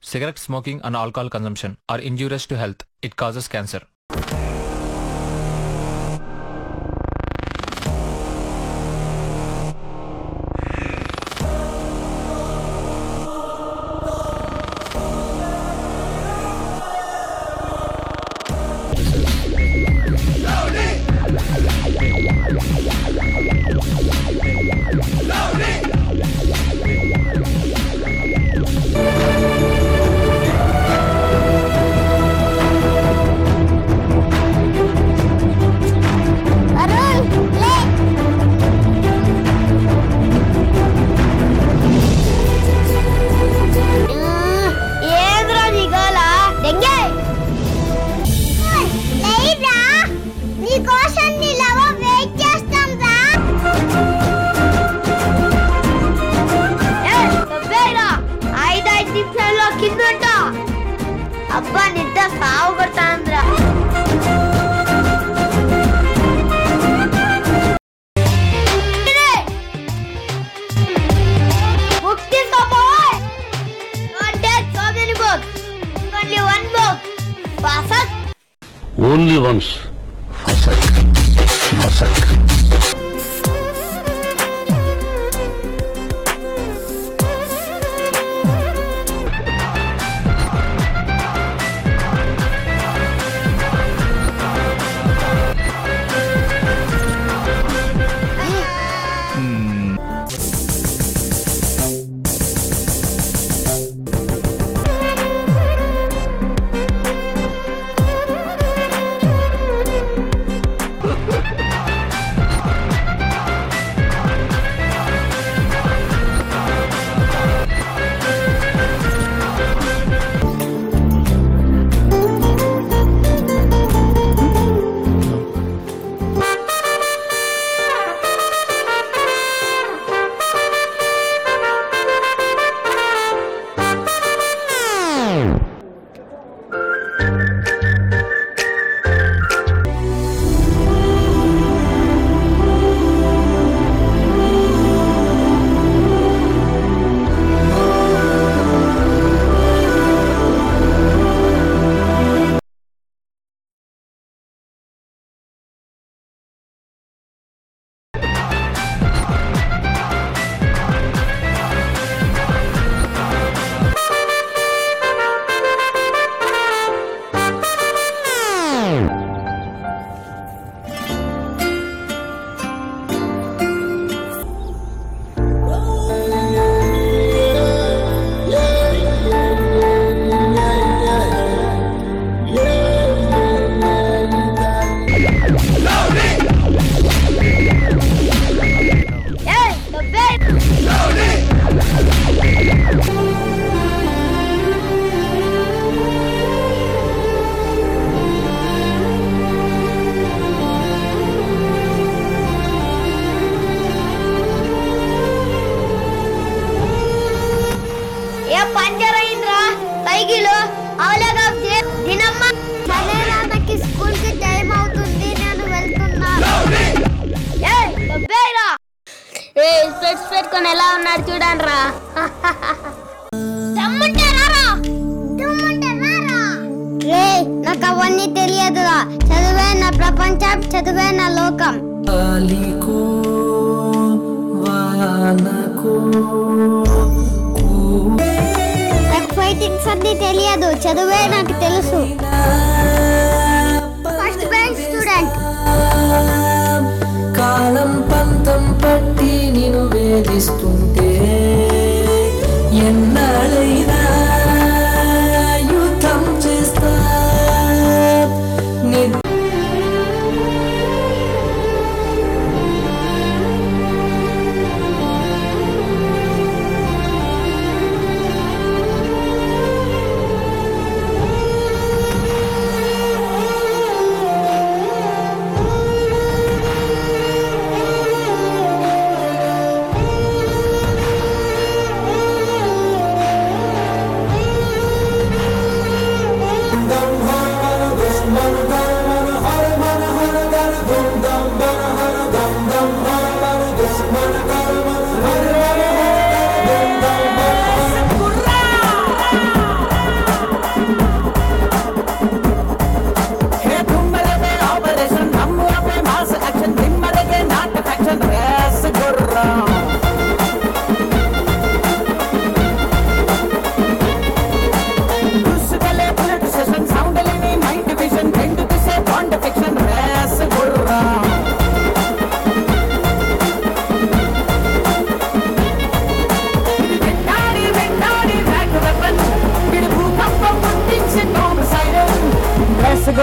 Cigarette smoking and alcohol consumption are injurious to health. It causes cancer. Arun లే ఏంద్రా నీ గోల దెంగే లేరా నీ కోసం నీ లవ వెయిట్ చేస్తాం రా ఐదు ఐదు నిమిషాల్లో కింద ఉంటా అబ్బా నిద్ర సాగు కొడతాంద్రా Book this up, boy. Don't take so many books. Only one book. Basak. Only once ఫసక్ ఫసక్ Hey, the bed. ఏ పంజర్ అయిందిరా సైకిల్ అవలేగా దినమ్మ సరేరా నాకు స్కూల్ కి టైం అవుతుంది నేను వెళ్తున్నా ఏ డబ్బేరా ఏ స్పెట్స్ పెట్టుకొని ఎలా ఉన్నాడు చూడండి రా రే నాకు అవన్నీ తెలియదురా చదువే నా ప్రపంచం చదువే నా లోకం గాలికో వానకో నాకు ఫైటింగ్స్ అన్ని తెలియదు చదువే నాకు తెలుసు ఫస్ట్ బెంచ్ స్టూడెంట్ కాలం పంతం పట్టి నిన్ను వేధిస్తుంటే ఎన్నాళ్ళైనా యుద్ధం చేస్తా నీ ఏ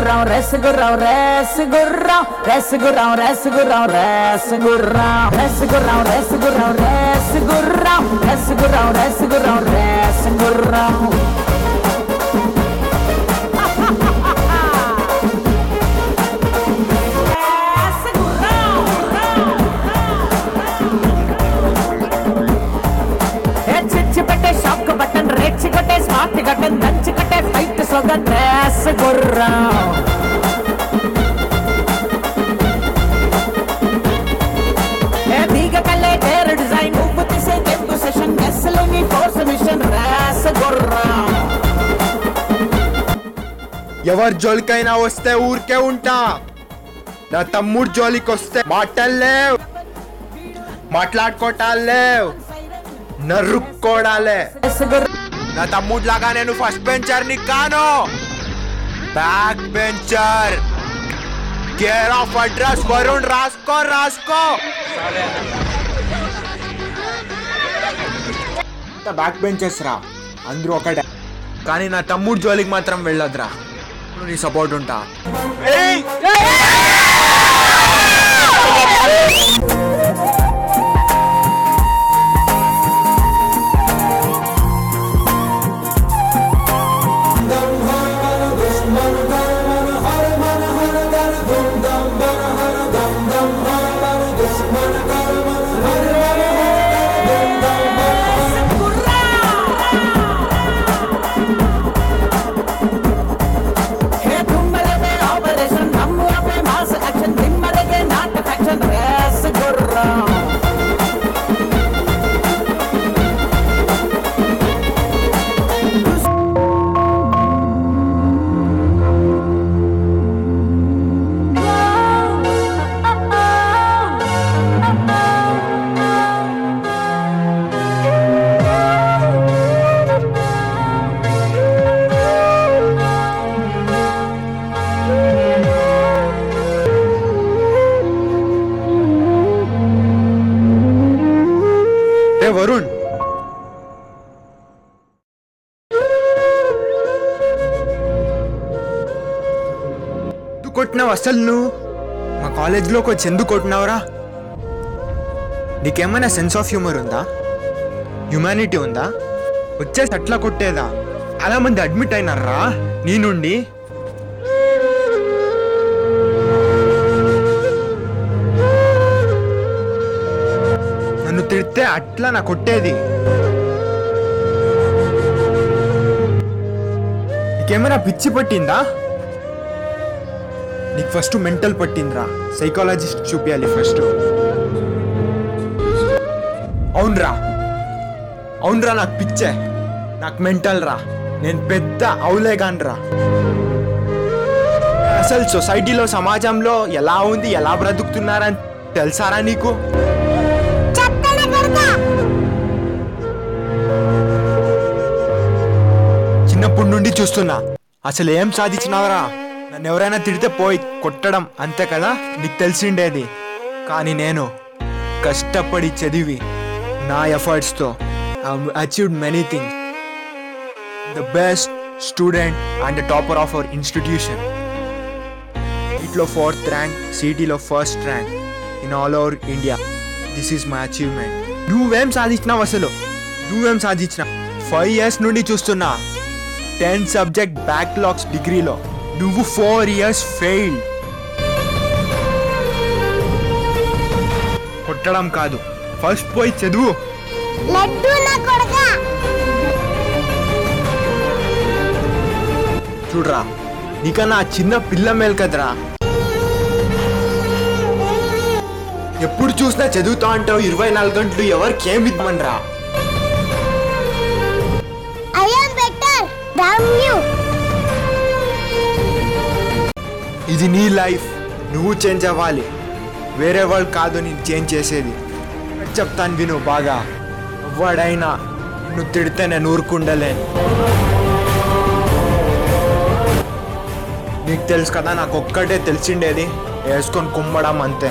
గుర్రం రెస్ గుర్రం రెస్ గుర్రం రెస్ గుర్రం రెస్ గుర్రం రెస్ గుర్రం రెస్ గుర్రం రెస్ గుర్రం రెస్ గుర్రం రెస్ గుర్రం రెస్ గుర్రం రెస్ గుర్రం రెస్ గుర్రం ఏ చిచ్చి పెట్టే షాక్ బటన్ రెచ్చి కొట్టే స్మార్ట్ గట్టన్ దంచి కట్టే ఫైట్ సొగ డ్రెస్ గుర్రం ఏ తీగ కల్లే టేర్ డిజైన్ నువ్వు తీసే తెంపు సెషన్ గెస్సులు నీ ఫోర్స్ మిషన్ రేస్ గుర్రం ఎవరి జోలికైనా వస్తే ఊరికే ఉంటా నా తమ్ముడు జోలికి వస్తే మాటలు లేవు మాట్లాడుకోవటాలు లేవు నరుక్కోడాలే రేస్ గుర్రం నా తమ్ముడు లాగా నేను ఫస్ట్ బెంచర్ ని కాను back bencher care of address Varun రాసుకో రాసుకో బ్యాక్ బెంచర్స్ రా అందరూ ఒకటే కానీ నా తమ్ముడు జోలికి మాత్రం వెళ్ళొద్దురా నువ్వు నీ సపోర్ట్ ఉంటా ఏయ్! హే తుమ్మలగే ఆపరేషన్ నమ్ము అపే మాస్ యాక్షన్ తిమ్మలగే నాట్ ఫ్యాక్షన్ రేస్ గుర్రం ఏ వరుణ్ ఎందుకు కొట్టినావు అసలు నువ్వు మా కాలేజ్లోకి వచ్చి ఎందుకు కొట్టినావురా నీకేమైనా సెన్స్ ఆఫ్ హ్యూమర్ ఉందా హ్యుమానిటీ ఉందా వచ్చేసి అట్లా కొట్టేదా చాలా మంది అడ్మిట్ అయినారా నీ నుండి నన్ను తిడితే అట్లా నా కొట్టేది నీకేమైనా పిచ్చి పట్టిందా నీకు ఫస్ట్ మెంటల్ పట్టిందిరా సైకాలజిస్ట్ చూపించాలి ఫస్ట్ అవునరా అవునరా నాకు పిచ్చే నాకు మెంటల్ రా నేను పెద్ద అవులేగాన్రా అసలు సొసైటీలో సమాజంలో ఎలా ఉంది ఎలా బ్రతుకుతున్నారని తెలుసారా నీకు చెత్తనే కొడతా చిన్నప్పటి నుండి చూస్తున్నా అసలు ఏం సాధించినావరా నన్ను ఎవరైనా తిడితే పోయి కొట్టడం అంతే కదా నీకు తెలిసిండేది కానీ నేను కష్టపడి చదివి నా ఎఫర్ట్స్తో achieved many things the best student and the topper of our institution నీట్లో ఫోర్త్ ర్యాంక్ సిటీలో first rank in all over India this is my achievement నువ్వేం సాధించినావు అసలు నువ్వేం సాధించినావు ఫైవ్ ఇయర్స్ నుండి చూస్తున్నా టెన్ సబ్జెక్ట్ బ్యాక్లాగ్స్ డిగ్రీలో నువ్వు ఫోర్ ఇయర్స్ ఫెయిల్ కొట్టడం కాదు ఫస్ట్ పోయి చదువు లడ్డు నా కొడకా చూడరా నీకన్నా ఆ చిన్న పిల్ల మేలు కదరా ఎప్పుడు చూసినా చదువుతా అంటావు ఇరవై నాలుగు గంటలు ఎవరికి ఏమి ఇవ్వమనరా I am better than you ఇది నీ లైఫ్ నువ్వు చేంజ్ అవ్వాలి వేరే వాళ్ళు కాదు నేను చేంజ్ చేసేది చెప్తాను విను బాగా ఎవడైనా నువ్వు తిడితే నేను ఊరుకుండలేను నీకు తెలుసు కదా నాకు ఒక్కటే తెలిసిండేది వేసుకొని కుమ్మడం అంతే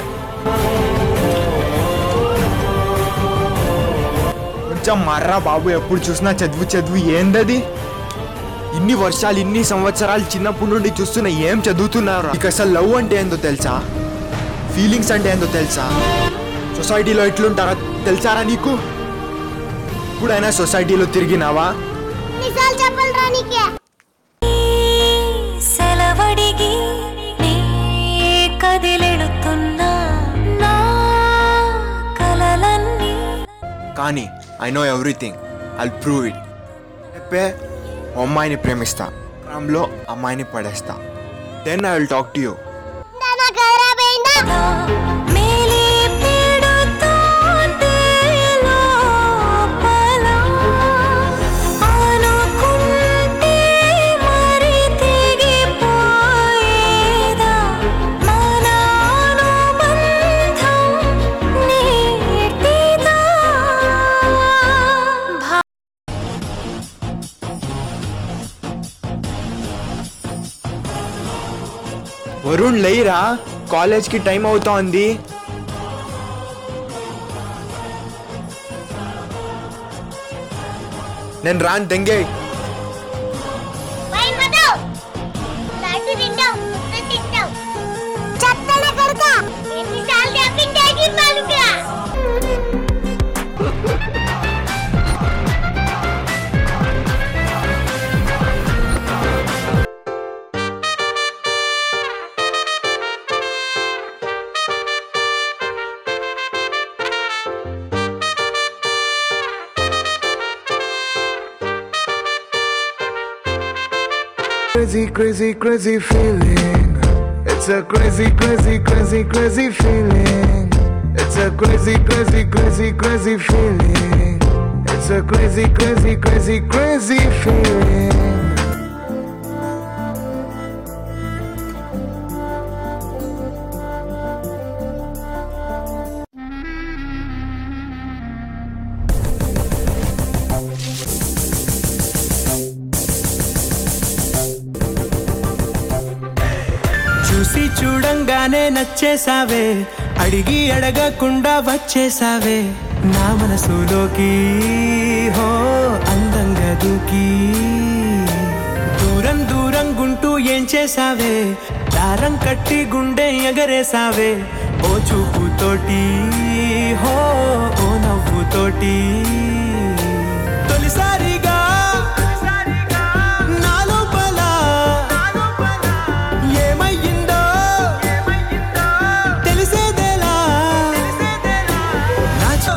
కొంచెం మర్రా బాబు ఎప్పుడు చూసినా చదువు చదువు ఏందది ఇన్ని వర్షాలు ఇన్ని సంవత్సరాలు చిన్నప్పటి నుండి చూస్తున్న ఏం చదువుతున్నారు ఇక అసలు లవ్ అంటే ఏందో తెలుసా ఫీలింగ్స్ అంటే ఏందో తెలుసా సొసైటీలో ఎట్లుంటారో తెలుసారా నీకు ఇప్పుడైనా సొసైటీలో తిరిగినావా నిజాలు చెప్పాలరా నీకే సెలవడిగి నీ కదిలెడుతున్నా నా కలలన్నీ కానీ I know everything I prove it చెప్పే ఓ అమ్మాయిని ప్రేమిస్తా రామ్లో అమ్మాయిని పడేస్తా then I will talk to you నా ఖరాబ్ అయిందా మేలే పెడుతోంది లోపల. అనుకుంటే మరి తెగిపోయేదా మన అనుబంధం నీటిదా భా వరుణ్ లేరా కాలేజ్కి టైం అవుతోంది నేను రాను తెంగే బై మదవ్ లడ్డు తింటావు ముద్ద తింటావు చెత్తన కొడుక ఎన్నిసార్లు చెప్పింటాకి పలుకురా Crazy, crazy, crazy feeling. It's a crazy, crazy, crazy, crazy feeling. It's a crazy, crazy, crazy, crazy feeling. It's a crazy, crazy, crazy, crazy feeling. చూసి చూడంగానే నచ్చేసావే అడిగి అడగకుండా వచ్చేసావే నా మనసులోకి హో అందంగా దూకి దూరం దూరం గుంటూ ఏం చేసావే దారం కట్టి గుండె ఎగరేసావే ఓ చూపుతోటి హో ఓ నవ్వుతోటి తొలిసారిగా నా లోపల ఏమయ్యిందో తెలిసేదేలా నా చూ-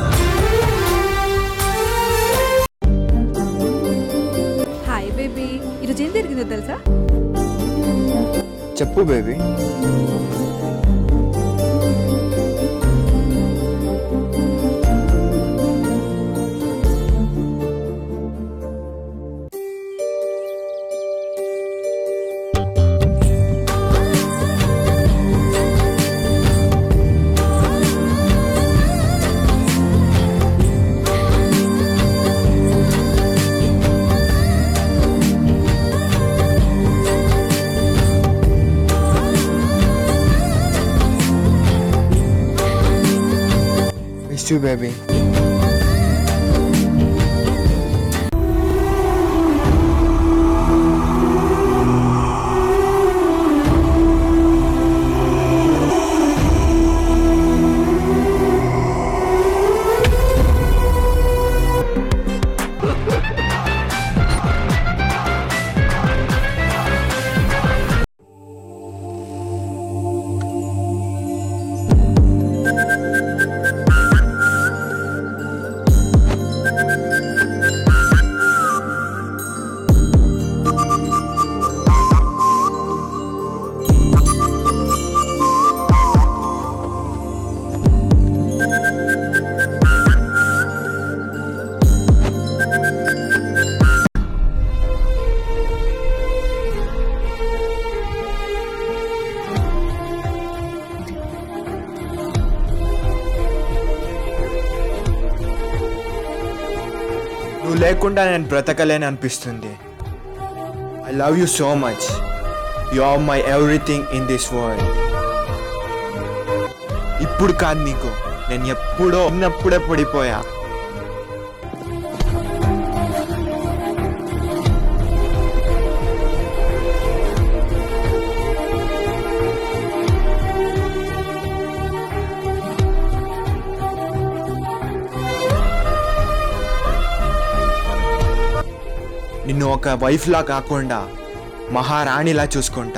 హాయ్ బేబీ ఈరోజు ఏం జరిగిందో తెలుసా చెప్పు బేబీ మిస్ యూ బేబీ నువ్వు లేకుండా నేను బ్రతకలేని అనిపిస్తుంది I love you so much you are my everything in this world ఇప్పుడు కాదు నీకు నేను ఎప్పుడో ఉన్నప్పుడే పడిపోయా ఒక వైఫ్లా కాకుండా మహారాణిలా చూసుకుంటా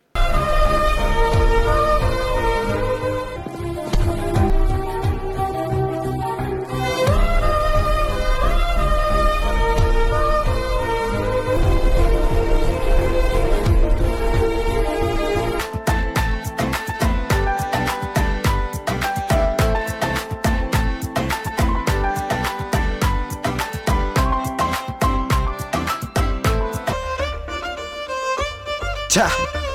ఛా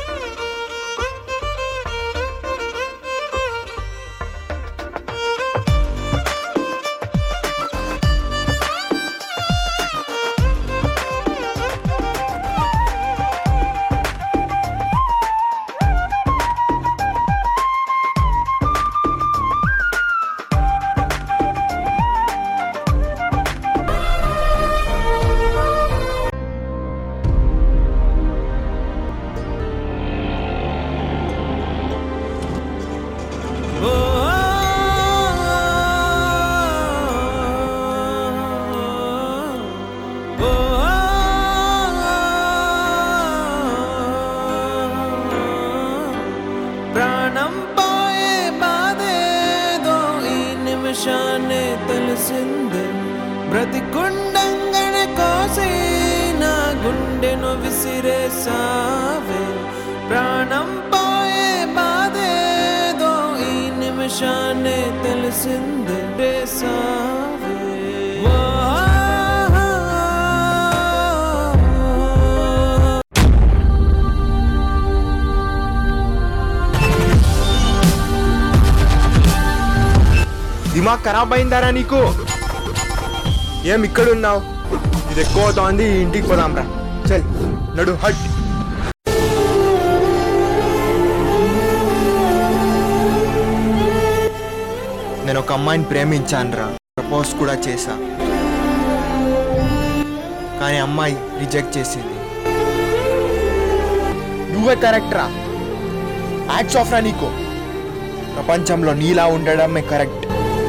ప్రాణం పోయే బాధేదో ఈ నిమిషాన్ని తెలిసింది బ్రతికుండంగనే కోసి నా గుండెను విసిరేసావే ప్రాణం పోయే బాధేదో ఈ నిమిషాన్ని తెలిసింది రేసావే ఓ దిమాగ్ ఖరాబ్ అయిందారా నీకు ఏం ఇక్కడ ఉన్నావు ఇది ఎక్కువ అవుతోంది ఇంటికి పోదాం రా చల్ నడు హట్ నేను ఒక అమ్మాయిని ప్రేమించాను రా ప్రపోజ్ కూడా చేశా కానీ అమ్మాయి రిజెక్ట్ చేసింది నువ్వే కరెక్ట్ రా యాక్ట్స్ ఆఫ్ రా నీకు ప్రపంచంలో నీలా ఉండడమే కరెక్ట్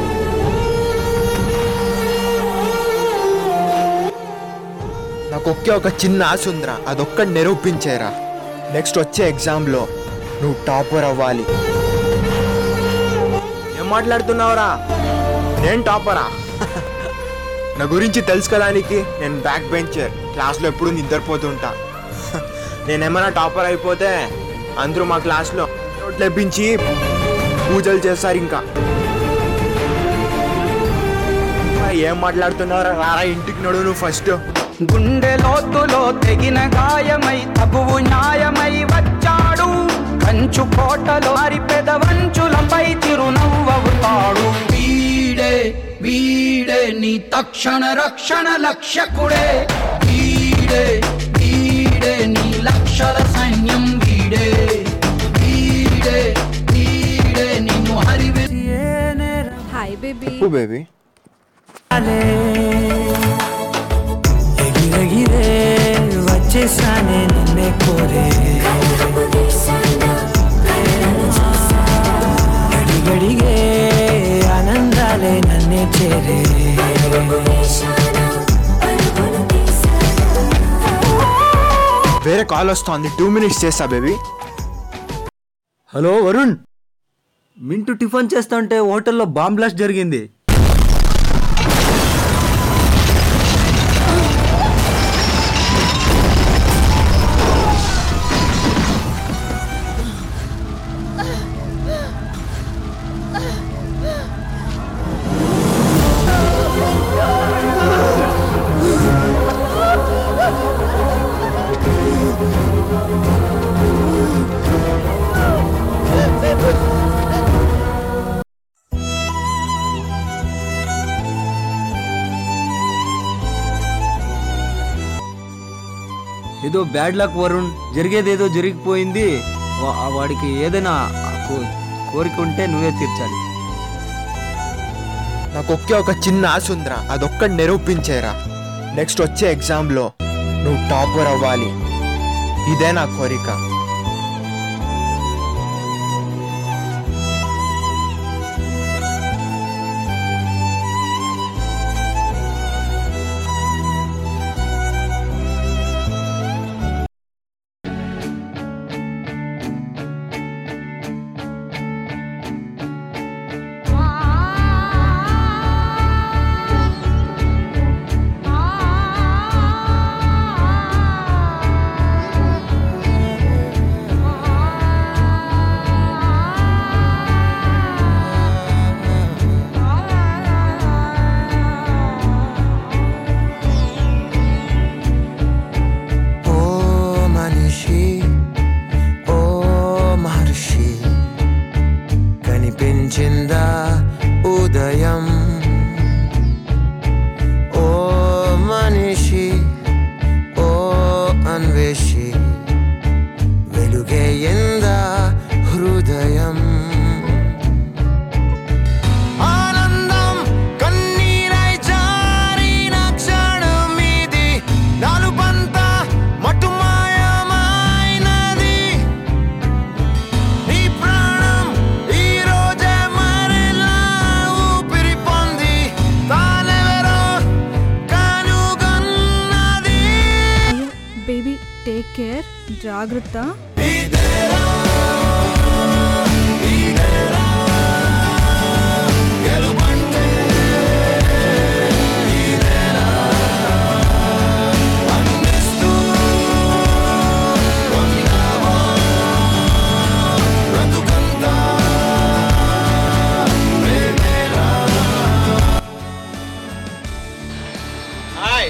నాకు ఒకే ఒక చిన్న ఆశ ఉందిరా అదొక్కటి నిరూపించేరా నెక్స్ట్ వచ్చే ఎగ్జామ్లో నువ్వు టాపర్ అవ్వాలి ఏం మాట్లాడుతున్నావురా నేను టాపరా నా గురించి తెలుసు కదా నీకు నేను బ్యాక్ బెంచర్ క్లాస్లో ఎప్పుడు నిద్రపోతుంటా నేనేమైనా టాపర్ అయిపోతే అందరూ మా క్లాస్లో నోట్లు లెప్పించి పూజలు చేస్తారు ఇంకా ఏం మాట్లాడుతున్నారా రారా ఇంటికి నడు నువ్వు ఫస్ట్ గుండె లోతులో తెగిన గాయమై తగువు న్యాయమై వచ్చాడు కంచు కోటలో మరి పెదవంచులపై చిరునవ్వవుతాడు వీడే వీడే నీ తక్షణ రక్షణ లక్ష్యకుడే వీడే వీడే నీ లక్షల సైన్యం వీడే వీడే వీడే నిన్ను హరివే హాయ్ బేబీ బేబీ ఎగిరెగిరే వచ్చేసానే నిన్నే కోరే గడిగడిగే ఆనందాలే నన్నే చేరే వేరే కాల్ వస్తుంది టూ మినిట్స్ చేస్తా baby hello Varun Mintu tiffin చేస్తుంటే హోటల్లో బాంబ్ బ్లాస్ట్ జరిగింది ఏదో బ్యాడ్ లక్ వరుణ్ జరిగేది ఏదో జరిగిపోయింది వా- ఆ వాడికి ఏదైనా కో- కోరిక ఉంటే నువ్వే తీర్చాలి నాకు ఒకే ఒక చిన్న ఆశ ఉందిరా అదొక్కటి నిరూపించేరా నెక్స్ట్ వచ్చే ఎగ్జామ్లో నువ్వు టాపర్ అవ్వాలి ఇదే నా కోరిక వేషి వెలుగే ఎంద హృదయం ఆనందం కన్నీరై జారిన క్షణం ఇది నాలుపంత మటుమాయమైనది నీ ప్రాణం ఈ రోజే మరెలా ఊపిరి పొంది తానెవరో కనుగొన్నది బేబీ టేక్ కేర్ జాగ్రత్త హాయ్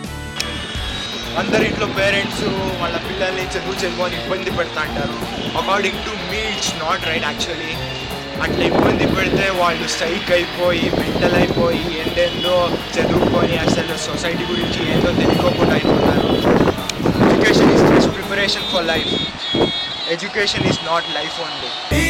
అందరి ఇంట్లో పేరెంట్స్ వాళ్ళ పిల్లల్ని చదువు చదువుకొని ఇబ్బంది పెడతా అంటారు according to me it's not right actually అట్లా ఇబ్బంది పెడితే వాళ్ళు స్ట్రైక్ అయిపోయి మెంటల్ అయిపోయి ఎందెందో చదువుకొని అసలు సొసైటీ గురించి ఏందో తెలియకోకుండా అయిపోతారు education is just preparation for life education is not life only